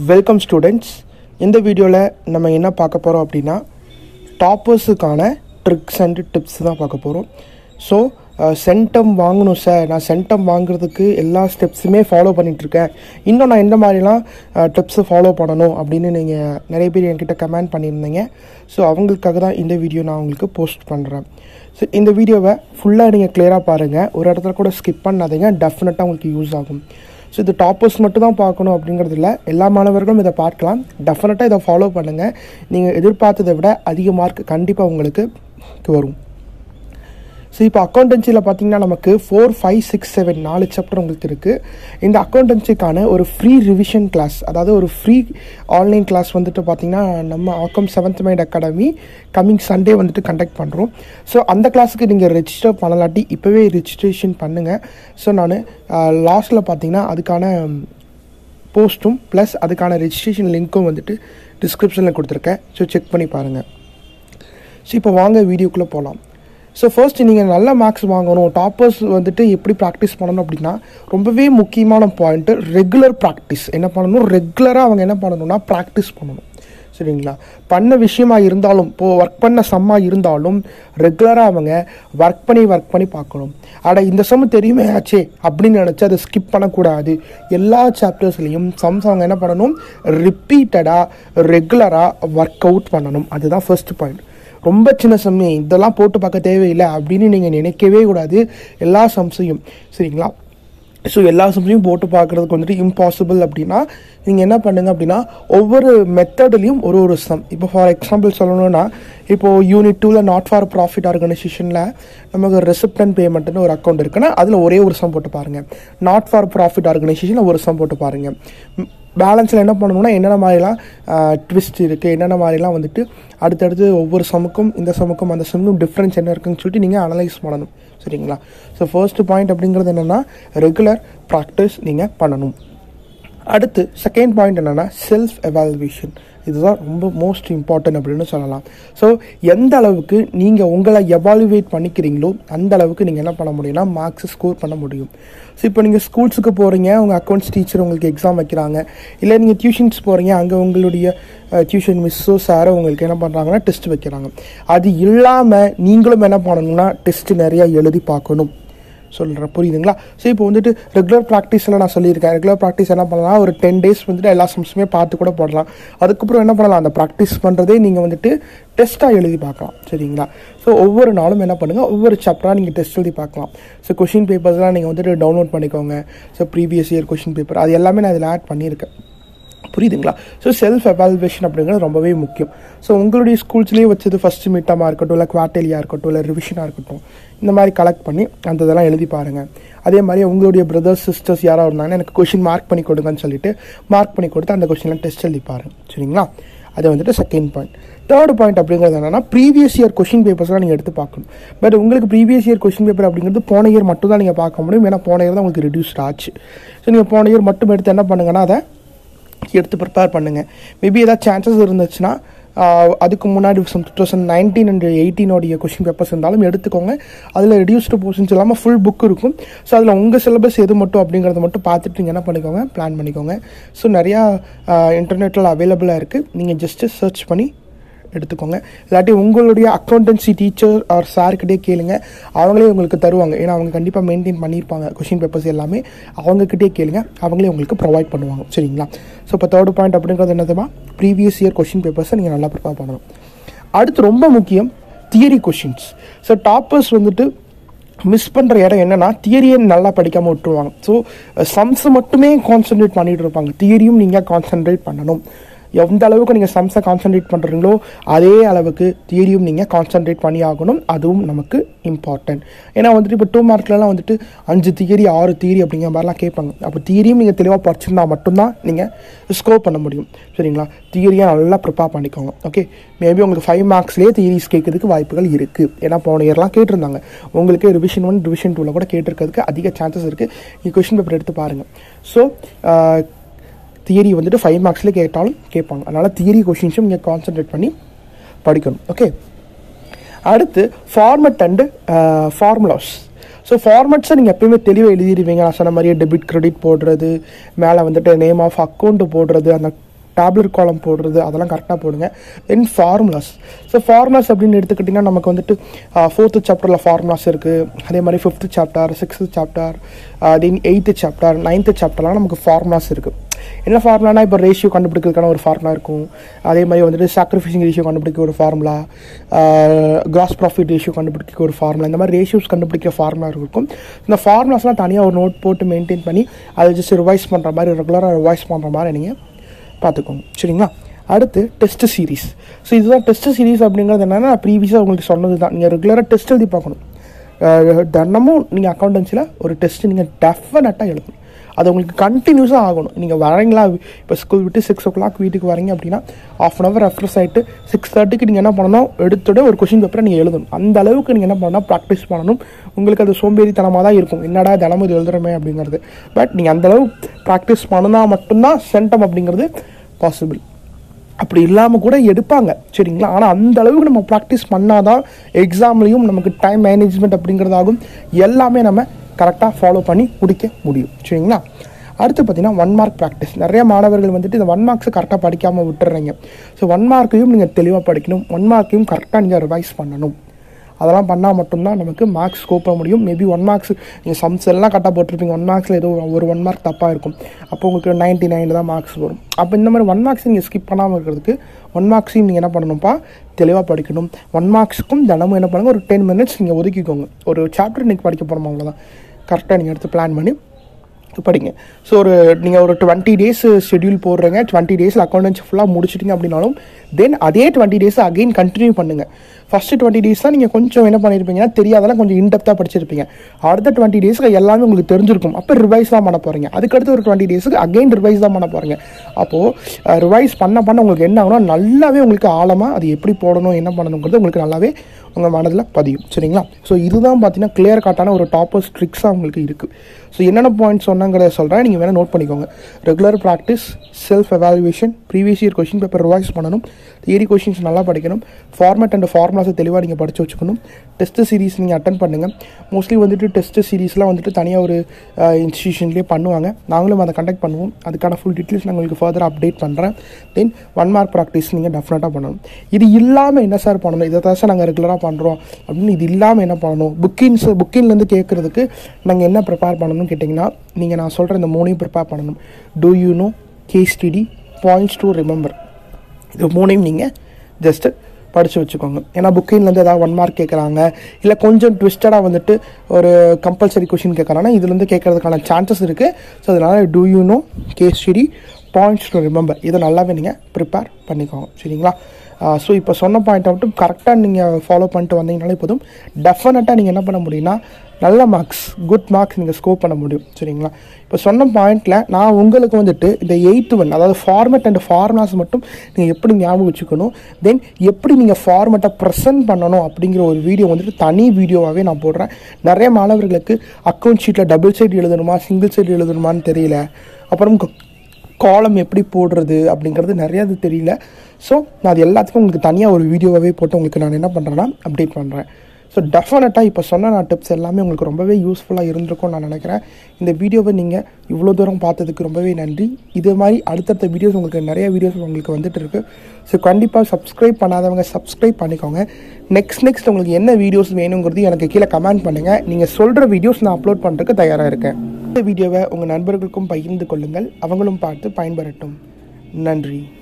welcome students இந்த வீடியோவில் நம்ம என்ன பார்க்க போகிறோம் அப்படின்னா டாப்பர்ஸுக்கான ட்ரிக்ஸ் அண்ட் டிப்ஸ் தான் பார்க்க போகிறோம் ஸோ சென்டம் வாங்கணும் சார் நான் சென்டம் வாங்குறதுக்கு எல்லா ஸ்டெப்ஸுமே ஃபாலோ பண்ணிகிட்ருக்கேன் இன்னும் நான் எந்த மாதிரிலாம் டிப்ஸை ஃபாலோ பண்ணணும் அப்படின்னு நீங்கள் நிறைய பேர் என்கிட்ட கமெண்ட் பண்ணியிருந்தீங்க ஸோ அவங்களுக்காக தான் இந்த வீடியோ நான் உங்களுக்கு போஸ்ட் பண்ணுறேன் ஸோ இந்த வீடியோவை ஃபுல்லாக நீங்கள் கிளியராக பாருங்கள் ஒரு இடத்துல கூட ஸ்கிப் பண்ணாதீங்க டெஃபினட்டாக உங்களுக்கு யூஸ் ஆகும் ஸோ இது டாப்பர்ஸ் மட்டும் தான் பார்க்கணும் அப்படிங்கிறது இல்லை எல்லா மாணவர்களும் இதை பார்க்கலாம் டெஃபினட்டாக இதை ஃபாலோ பண்ணுங்கள் நீங்கள் எதிர்பார்த்ததை விட அதிக மார்க் கண்டிப்பாக உங்களுக்கு வரும் ஸோ இப்போ அக்கௌண்டன்சியில் பார்த்தீங்கன்னா நமக்கு ஃபோர் ஃபைவ் சிக்ஸ் செவன் நாலு சாப்டர் உங்களுக்கு இருக்குது இந்த அக்கௌண்டன்சிக்கான ஒரு ஃப்ரீ ரிவிஷன் கிளாஸ் அதாவது ஒரு ஃப்ரீ ஆன்லைன் கிளாஸ் வந்துட்டு பார்த்தீங்கன்னா நம்ம ஆக்கம் Seventh Mind Academy coming Sunday வந்துட்டு கண்டக்ட் பண்ணுறோம் ஸோ அந்த கிளாஸுக்கு நீங்கள் ரெஜிஸ்டர் பண்ணலாட்டி இப்போவே ரெஜிஸ்ட்ரேஷன் பண்ணுங்கள் ஸோ நான் லாஸ்ட்டில் பார்த்தீங்கன்னா அதுக்கான போஸ்ட்டும் ப்ளஸ் அதுக்கான ரெஜிஸ்ட்ரேஷன் லிங்க்கும் வந்துட்டு டிஸ்கிரிப்ஷனில் கொடுத்துருக்கேன் ஸோ செக் பண்ணி பாருங்கள் ஸோ இப்போ வாங்க வீடியோக்குள்ளே போகலாம் ஸோ ஃபர்ஸ்ட் நீங்கள் நல்ல மார்க்ஸ் வாங்கணும் டாப்பர்ஸ் வந்துட்டு எப்படி ப்ராக்டிஸ் பண்ணணும் அப்படின்னா ரொம்பவே முக்கியமான பாயிண்ட்டு ரெகுலர் ப்ராக்டிஸ் என்ன பண்ணணும் ரெகுலராக அவங்க என்ன பண்ணணும்னா ப்ராக்டிஸ் பண்ணணும் சரிங்களா பண்ண விஷயமா இருந்தாலும் இப்போது ஒர்க் பண்ண சம்மா இருந்தாலும் ரெகுலராக அவங்க ஒர்க் பண்ணி ஒர்க் பண்ணி பார்க்கணும் அட இந்த சம் தெரியுமே ஆச்சே அப்படின்னு நினச்சி அதை ஸ்கிப் பண்ணக்கூடாது எல்லா சாப்டர்ஸ்லையும் சம்ஸ் அவங்க என்ன பண்ணணும் ரிப்பீட்டடாக ரெகுலராக ஒர்க் அவுட் பண்ணணும் அதுதான் ஃபர்ஸ்ட் பாயிண்ட் ரொம்ப சின்ன சம்மே இதெல்லாம் போட்டு பார்க்க தேவையில்லை அப்படின்னு நீங்கள் நினைக்கவே கூடாது எல்லா சம்ஸையும் சரிங்களா ஸோ எல்லா சம்ஸையும் போட்டு பார்க்குறதுக்கு வந்துட்டு இம்பாசிபிள் அப்படின்னா நீங்கள் என்ன பண்ணுங்க அப்படின்னா ஒவ்வொரு மெத்தட்லேயும் ஒரு ஒரு சம் இப்போ ஃபார் எக்ஸாம்பிள் சொல்லணும்னா இப்போது யூனிட் டூவில் நாட் ஃபார் ப்ராஃபிட் ஆர்கனைசேஷனில் நமக்கு ரெசிப்ட் அண்ட் பேமெண்ட்னு ஒரு அக்கௌண்ட் இருக்குன்னா அதில் ஒரே ஒரு சம் போட்டு பாருங்கள் நாட் ஃபார் ப்ராஃபிட் ஆர்கனைசேஷனில் ஒரு சம் போட்டு பாருங்கள் பேலன்ஸில் என்ன பண்ணணும்னா என்னென்ன மாதிரிலாம் ட்விஸ்ட் இருக்குது என்னென்ன மாதிரிலாம் வந்துட்டு அடுத்தடுத்து ஒவ்வொரு சமுக்கும் இந்த சமுக்கும் அந்த சமுக்கும் டிஃப்ரென்ஸ் என்ன இருக்குன்னு சொல்லிட்டு நீங்கள் அனலைஸ் பண்ணணும் சரிங்களா ஸோ ஃபர்ஸ்ட் பாயிண்ட் அப்படிங்கிறது என்னென்னா ரெகுலர் ப்ராக்டிஸ் நீங்கள் பண்ணணும் அடுத்து செகண்ட் பாயிண்ட் என்னென்னா செல்ஃப் எவால்வேஷன் இதுதான் ரொம்ப மோஸ்ட் இம்பார்ட்டன்ட் அப்படின்னு சொல்லலாம் ஸோ எந்த அளவுக்கு நீங்கள் உங்களை எவாலுவேட் பண்ணிக்கிறீங்களோ அந்த அளவுக்கு நீங்கள் என்ன பண்ண முடியும்னா மார்க்ஸ் ஸ்கோர் பண்ண முடியும் ஸோ இப்போ நீங்கள் ஸ்கூல்ஸுக்கு போகிறீங்க உங்கள் அக்கௌண்ட்ஸ் டீச்சர் உங்களுக்கு எக்ஸாம் வைக்கிறாங்க இல்லை நீங்கள் டியூஷன்ஸ் போகிறீங்க அங்கே உங்களுடைய டியூஷன் மிஸ்ஸோ சாரோ உங்களுக்கு என்ன பண்ணுறாங்கன்னா டெஸ்ட் வைக்கிறாங்க அது இல்லாமல் நீங்களும் என்ன பண்ணணும்னா டெஸ்ட் நிறையா எழுதி பார்க்கணும் சொல்கிறேன் புரியுதுங்களா ஸோ இப்போ வந்துட்டு ரெகுலர் ப்ராக்டிஸில் நான் சொல்லியிருக்கேன் ரெகுலர் ப்ராக்டிஸ் என்ன பண்ணலாம் ஒரு டென் டேஸ் வந்துட்டு எல்லா சம்ஸுமே பார்த்து கூட போடலாம் அதுக்கப்புறம் என்ன பண்ணலாம் அந்த ப்ராக்டிஸ் பண்ணுறதே நீங்கள் வந்துட்டு டெஸ்ட்டாக எழுதி பார்க்கலாம் சரிங்களா ஸோ ஒவ்வொரு நாளும் என்ன பண்ணுங்கள் ஒவ்வொரு சாப்டராக நீங்கள் டெஸ்ட் எழுதி பார்க்கலாம் ஸோ கொஷின் பேப்பர்ஸ்லாம் நீங்கள் வந்துட்டு டவுன்லோட் பண்ணிக்கோங்க so previous year question paper அது எல்லாமே நான் இதில் ஆட் பண்ணியிருக்கேன் புரியுதுங்களா ஸோ செல்ஃப் எவால்வேஷன் அப்படிங்கிறது ரொம்பவே முக்கியம் ஸோ உங்களுடைய ஸ்கூல்ஸ்லேயே வச்சது ஃபஸ்ட்டு மீட்டமாக இருக்கட்டும் இல்லை குவார்டர்லியாக இருக்கட்டும் இல்லை ரிவிஷனாக இருக்கட்டும் இந்த மாதிரி கலெக்ட் பண்ணி அந்த இதெல்லாம் எழுதி பாருங்கள் அதே மாதிரி உங்களுடைய பிரதர்ஸ் சிஸ்டர்ஸ் யாராவது இருந்தாங்கன்னா எனக்கு கொஷின் மார்க் பண்ணி கொடுங்கன்னு சொல்லிட்டு மார்க் பண்ணி கொடுத்து அந்த கொஷின்லாம் டெஸ்ட் எழுதி பாருங்கள் சரிங்களா அது வந்துட்டு செகண்ட் பாயிண்ட் தேர்ட் பாயிண்ட் அப்படிங்கிறது என்னன்னா ப்ரீவியஸ் இயர் கொஷின் பேப்பர்ஸ்லாம் நீங்கள் எடுத்து பார்க்கணும் பட் உங்களுக்கு ப்ரீவியஸ் இயர் கொஷின் பேப்பர் அப்படிங்கிறது போன இயர் மட்டும் தான் நீங்கள் பார்க்க முடியும் ஏன்னா போன இயர் தான் உங்களுக்கு ரெடியூஸ்ட் ஆச்சு ஸோ நீங்கள் போன இயர் மட்டும் எடுத்து என்ன பண்ணுங்கன்னா அதை எடுத்து ப்ரிப்பேர் பண்ணுங்கள் மேபி ஏதாவது சான்சஸ் இருந்துச்சுன்னா அதுக்கு முன்னாடி some two thousand nineteen and எயிட்டீனோடைய கொஷின் பேப்பர்ஸ் இருந்தாலும் எடுத்துக்கோங்க அதில் ரெடியூஸ்டு போர்ஷன்ஸ் இல்லாமல் ஃபுல் புக் இருக்கும் ஸோ அதில் உங்கள் சிலபஸ் எது மட்டும் அப்படிங்கிறத மட்டும் பார்த்துட்டு நீங்கள் என்ன பண்ணிக்கோங்க பிளான் பண்ணிக்கோங்க ஸோ நிறையா இன்டர்நெட்டில் அவைலபிளாக இருக்குது நீங்கள் ஜஸ்ட்டு சர்ச் பண்ணி எடுத்துக்கோங்க இல்லாட்டி உங்களுடைய அக்கௌண்டன்சி டீச்சர் ஆர் சார்கிட்டே கேளுங்க அவங்களே உங்களுக்கு தருவாங்க ஏன்னா அவங்க கண்டிப்பாக மெயின்டைன் பண்ணியிருப்பாங்க கொஷின் பேப்பர்ஸ் எல்லாமே அவங்கக்கிட்டே கேளுங்க அவங்களே உங்களுக்கு ப்ரொவைட் பண்ணுவாங்க சரிங்களா ஸோ இப்போ தேர்ட் பாயிண்ட் அப்படிங்கிறது என்னதுமா ப்ரீவியஸ் இயர் கொஷின் பேப்பர்ஸை நீங்கள் நல்லா ப்ரிப்பேர் பண்ணணும் அடுத்து ரொம்ப முக்கியம் தியரி கொஷின்ஸ் ஸோ டாப்பர்ஸ் வந்துட்டு மிஸ் பண்ணுற இடம் என்னென்னா தியரியை நல்லா படிக்காமல் விட்டுருவாங்க ஸோ சம்ஸ் மட்டுமே கான்சென்ட்ரேட் பண்ணிகிட்டு இருப்பாங்க தியரியும் நீங்கள் கான்சென்ட்ரேட் பண்ணணும் எந்த அளவுக்கு நீங்கள் சம்ஸை கான்சென்ட்ரேட் பண்ணுறீங்களோ அதே அளவுக்கு தியரியும் நீங்கள் கான்சென்ட்ரேட் பண்ணி ஆகணும் அதுவும் நமக்கு இம்பார்ட்டன்ட் ஏன்னா வந்துட்டு இப்போ டூ மார்க்லலாம் வந்துட்டு அஞ்சு தியரி ஆறு தியரி அப்படிங்கிற மாதிரிலாம் கேட்பாங்க அப்போ தியரியும் நீங்கள் தெளிவாக படிச்சிருந்தா மட்டும்தான் நீங்கள் ஸ்கோர் பண்ண முடியும் சரிங்களா தியரியை நல்லா ப்ரிப்பேர் பண்ணிக்கோங்க ஓகே மேபி உங்களுக்கு ஃபைவ் மார்க்ஸ்லேயே தியரிஸ் கேட்கறதுக்கு வாய்ப்புகள் இருக்குது ஏன்னா போன இயர்லாம் கேட்டிருந்தாங்க உங்களுக்கு ரிவிஷன் ஒன் ரிவிஷன் டூவில் கூட கேட்டிருக்கிறதுக்கு அதிக சான்சஸ் இருக்குது நீங்கள் கொஷின் பேப்பர் எடுத்து பாருங்கள் ஸோ தியரி வந்துட்டு ஃபைவ் மார்க்ஸில் கேட்டாலும் கேட்பாங்க அதனால் தியரி கொஷின்ஸும் நீங்கள் கான்சென்ட்ரேட் பண்ணி படிக்கணும் ஓகே அடுத்து ஃபார்மெட் அண்டு ஃபார்முலாஸ் ஸோ ஃபார்மெட்ஸை நீங்கள் எப்பயுமே தெளிவாக எழுதிடுவீங்க நான் சொன்ன மாதிரியே டெபிட் கிரெடிட் போடுறது மேலே வந்துட்டு நேம் ஆஃப் அக்கௌண்ட் போடுறது அந்த டேப்லெட் காலம் போடுறது அதெல்லாம் கரெக்டாக போடுங்க தென் ஃபார்முலாஸ் ஸோ ஃபார்முலாஸ் அப்படின்னு எடுத்துக்கிட்டிங்கன்னா நமக்கு வந்துட்டு ஃபோர்த்து சாப்டரில் ஃபார்முலாஸ் இருக்குது அதே மாதிரி fifth chapter sixth chapter then eighth chapter ninth சாப்டர்லாம் நமக்கு ஃபார்முலாஸ் இருக்குது என்ன ஃபார்முலானா இப்போ ரேஷியோ கண்டுபிடிக்கிறதுக்கான ஒரு ஃபார்முலா இருக்கும் அதே மாதிரி வந்துட்டு சாக்ரிஃபைசிங் ரேஷியோ கண்டுபிடிக்க ஒரு ஃபார்முலா கிராஸ் ப்ராஃபிட் ரேஷியோ கண்டுபிடிக்க ஒரு ஃபார்முலா இந்த மாதிரி ரேஷியோஸ் கண்டுபிடிக்கிற ஃபார்முலா இருக்கும் இந்த ஃபார்முலாஸ்லாம் தனியாக ஒரு நோட் போட்டு மெயின்டைன் பண்ணி அதை ஜஸ்ட் ரிவைஸ் பண்ணுற மாதிரி ரெகுலராக ரிவைஸ் பண்ணுற மாதிரி நீங்கள் பார்த்துக்கோங்க சரிங்களா அடுத்து டெஸ்ட் சீரிஸ் ஸோ இதுதான் டெஸ்ட் சீரிஸ் அப்படிங்கிறது என்னென்னா ப்ரீவியஸாக உங்களுக்கு சொன்னது தான் நீங்கள் ரெகுலராக டெஸ்ட் எழுதி பார்க்கணும் அஹ் தினமும் நீங்கள் அக்கௌண்டன்சியில் ஒரு டெஸ்ட் நீங்கள் டெஃபினட்டாக எழுதணும் அது உங்களுக்கு கண்டினியூஸாக ஆகணும் நீங்கள் வரீங்களா இப்போ ஸ்கூல் விட்டு சிக்ஸ் ஓ கிளாக் வீட்டுக்கு வரீங்க அப்படின்னா ஆஃப் அன் ஹவர் ரெஃப்ரெஷ் ஆகிட்டு சிக்ஸ் தேர்ட்டிக்கு நீங்கள் என்ன பண்ணணும் எடுத்துட ஒரு கொஷின் பேப்பரை நீங்கள் எழுதணும் அந்த அளவுக்கு நீங்கள் என்ன பண்ணணும் ப்ராக்டிஸ் பண்ணணும் உங்களுக்கு அது சோம்பேறித்தனமாக தான் இருக்கும் என்னடா தினமும் இது எழுதுறமே அப்படிங்கிறது பட் நீங்கள் அந்த அளவு ப்ராக்டிஸ் பண்ணினா மட்டும்தான் சென்டம் அப்படிங்கிறது பாசிபிள் அப்படி இல்லாமல் கூட எடுப்பாங்க சரிங்களா ஆனால் அந்த அளவுக்கு நம்ம ப்ராக்டிஸ் பண்ணாதான் எக்ஸாம்லேயும் நமக்கு டைம் மேனேஜ்மெண்ட் அப்படிங்கிறதாகும் எல்லாமே நம்ம கரெக்டாக ஃபாலோ பண்ணி முடிக்க முடியும் சரிங்களா அடுத்து பார்த்தீங்கன்னா ஒன் மார்க் ப்ராக்டிஸ் நிறைய மாணவர்கள் வந்துட்டு இந்த ஒன் மார்க்ஸை கரெக்டாக படிக்காமல் விட்டுறீங்க ஸோ ஒன் மார்க்கையும் நீங்கள் தெளிவாக படிக்கணும் ஒன் மார்க்கையும் கரெக்டாக நீங்கள் ரிவைஸ் பண்ணணும் அதெல்லாம் பண்ணால் மட்டும்தான் நமக்கு மார்க்ஸ் ஸ்கோப் பண்ண முடியும் மேபி ஒன் மார்க்ஸ் நீங்கள் சம்ஸ் எல்லாம் கரெக்டாக போட்டிருப்பீங்க ஒன் மார்க்ஸில் ஏதோ ஒரு ஒன் மார்க் தப்பாக இருக்கும் அப்போ உங்களுக்கு நைன்ட்டி நைனில் தான் மார்க்ஸ் வரும் அப்போ இந்த மாதிரி ஒன் மார்க்ஸ் நீங்கள் ஸ்கிப் பண்ணாமல் இருக்கிறதுக்கு ஒன் மார்க்ஸையும் நீங்கள் என்ன பண்ணணும்ப்பா தெளிவாக படிக்கணும் ஒன் மார்க்ஸுக்கும் தினமும் என்ன பண்ணுங்கள் ஒரு டென் மினிட்ஸ் நீங்கள் ஒதுக்கிக்கோங்க ஒரு சாப்டர் இன்றைக்கி படிக்க போகிறோம் அவ்வளோதான் கரெக்டாக நீங்கள் எடுத்து பிளான் பண்ணி படிங்க ஸோ ஒரு நீங்கள் ஒரு டுவெண்ட்டி டேஸ் ஷெட்யூல் போடுறீங்க டுவெண்ட்டி டேஸில் அக்கௌண்டன்ஸ் ஃபுல்லாக முடிச்சிட்டிங்க அப்படின்னாலும் தென் அதே டுவெண்ட்டி டேஸ் அகைன் கண்டினியூ பண்ணுங்கள் ஃபஸ்ட்டு டுவெண்ட்டி டேஸ் தான் நீங்கள் கொஞ்சம் என்ன பண்ணியிருப்பீங்கன்னா தெரியாதெல்லாம் கொஞ்சம் இன்டெப்த்தாக படிச்சிருப்பீங்க அடுத்த டுவெண்ட்டி டேஸ்க்கு எல்லாமே உங்களுக்கு தெரிஞ்சிருக்கும் அப்போ ரிவைஸ் தான் பண்ண போகிறீங்க அதுக்கடுத்து ஒரு டுவெண்ட்டி டேஸுக்கு அகைன் ரிவைஸ் தான் பண்ண போகிறீங்க அப்போது ரிவைஸ் பண்ண பண்ண உங்களுக்கு என்ன ஆகும்னா நல்லாவே உங்களுக்கு ஆழமாக அது எப்படி போடணும் என்ன பண்ணணுங்கிறது உங்களுக்கு நல்லாவே உங்கள் மனதில் பதியும் சரிங்களா ஸோ இதுதான் பார்த்தீங்கன்னா கிளியர் கட்டான ஒரு டாப்பர்ஸ் ட்ரிக்ஸாக உங்களுக்கு இருக்குது ஸோ என்னென்ன பாயிண்ட்ஸ் சொன்னாங்கிறத சொல்கிறேன் நீங்கள் வேணால் நோட் பண்ணிக்கோங்க regular practice self evaluation previous year question paper revise பண்ணணும் தியரி கொஷின்ஸ் நல்லா படிக்கணும் ஃபார்மேட் அண்ட் ஃபார்முலாஸை தெளிவாக நீங்கள் படித்து வச்சுக்கணும் டெஸ்ட் சீரிஸ் நீங்கள் அட்டன் பண்ணுங்கள் மோஸ்ட்லி வந்துட்டு டெஸ்ட் சீரிஸ்லாம் வந்துட்டு தனியாக ஒரு இன்ஸ்டியூஷன்லேயே பண்ணுவாங்க நாங்களும் அதை கண்டக்ட் பண்ணுவோம் அதுக்கான ஃபுல் டீட்டெயில்ஸ் நான் உங்களுக்கு ஃபர்தர் அப்டேட் பண்ணுறேன் தென் ஒன் மார்க் ப்ராக்டிஸ் நீங்கள் டெஃபினட்டாக பண்ணணும் இது இல்லாமல் என்ன சார் பண்ணணும் இதை தான் சார் நாங்கள் ரெகுலராக பண்ணுறோம் அப்படின்னு இது இல்லாமல் என்ன பண்ணணும் புக்கின்ஸ் புக்கின்லேருந்து கேட்குறதுக்கு நாங்கள் என்ன ப்ரிப்பேர் பண்ணணும்னு கேட்டிங்கன்னா நீங்கள் நான் சொல்கிற இந்த மூணையும் ப்ரிப்பேர் பண்ணணும் do you know case study points to remember இது மூணையும் நீங்கள் ஜஸ்ட்டு படித்து வச்சுக்கோங்க ஏன்னா புக்கின்லேருந்து ஏதாவது ஒன் மார்க் கேட்குறாங்க இல்லை கொஞ்சம் ட்விஸ்டடாக வந்துட்டு ஒரு கம்பல்சரி கொஷின் கேட்குறாங்கன்னா இதுலேருந்து கேட்கறதுக்கான சான்சஸ் இருக்குது ஸோ அதனால் do you know case study points to remember இதை நல்லாவே நீங்கள் ப்ரிப்பேர் பண்ணிக்கோங்க சரிங்களா ஸோ இப்போ சொன்ன பாயிண்ட்டை மட்டும் கரெக்டாக நீங்கள் ஃபாலோ பண்ணிட்டு வந்தீங்கனாலே போதும் டெஃபினட்டாக நீங்கள் என்ன பண்ண முடியும்னா நல்ல மார்க்ஸ் குட் மார்க்ஸ் நீங்கள் ஸ்கோர் பண்ண முடியும் சரிங்களா இப்போ சொன்ன பாயிண்ட்டில் நான் உங்களுக்கு வந்துட்டு இந்த எயித்து ஒன் அதாவது ஃபார்மேட் அண்ட் ஃபார்முலாஸ் மட்டும் நீங்கள் எப்படி ஞாபகம் வச்சுக்கணும் தென் எப்படி நீங்கள் ஃபார்மேட்டை ப்ரெசென்ட் பண்ணணும் அப்படிங்கிற ஒரு வீடியோ வந்துட்டு தனி வீடியோவாகவே நான் போடுறேன் நிறைய மாணவர்களுக்கு அக்கௌண்ட் ஷீட்டில் டபுள் சைடு எழுதணுமா சிங்கிள் சைடு எழுதணுமான்னு தெரியல அப்புறம் காலம் எப்படி போடுறது அப்படிங்கிறது நிறையா அது தெரியல ஸோ நான் அது எல்லாத்துக்கும் உங்களுக்கு தனியாக ஒரு வீடியோவாகவே போட்டு உங்களுக்கு நான் என்ன பண்ணுறேன்னா அப்டேட் பண்ணுறேன் ஸோ டெஃபினட்டாக இப்போ சொன்ன நான் டிப்ஸ் எல்லாமே உங்களுக்கு ரொம்பவே யூஸ்ஃபுல்லாக இருந்திருக்கும்னு நான் நினைக்கிறேன் இந்த வீடியோவை நீங்கள் இவ்வளோ தூரம் பார்த்ததுக்கு ரொம்பவே நன்றி இது மாதிரி அடுத்தடுத்த வீடியோஸ் உங்களுக்கு நிறைய வீடியோஸ் உங்களுக்கு வந்துட்டு இருக்கு ஸோ கண்டிப்பாக சப்ஸ்கிரைப் பண்ணாதவங்க சப்ஸ்கிரைப் பண்ணிக்கோங்க நெக்ஸ்ட் நெக்ஸ்ட் உங்களுக்கு என்ன வீடியோஸ் வேணுங்கிறது எனக்கு கீழே கமெண்ட் பண்ணுங்கள் நீங்கள் சொல்கிற வீடியோஸ் நான் அப்லோட் பண்ணுறதுக்கு தயாராக இருக்கேன் இந்த வீடியோவை உங்கள் நண்பர்களுக்கும் பகிர்ந்து கொள்ளுங்கள் அவங்களும் பார்த்து பயன்பெறட்டும் நன்றி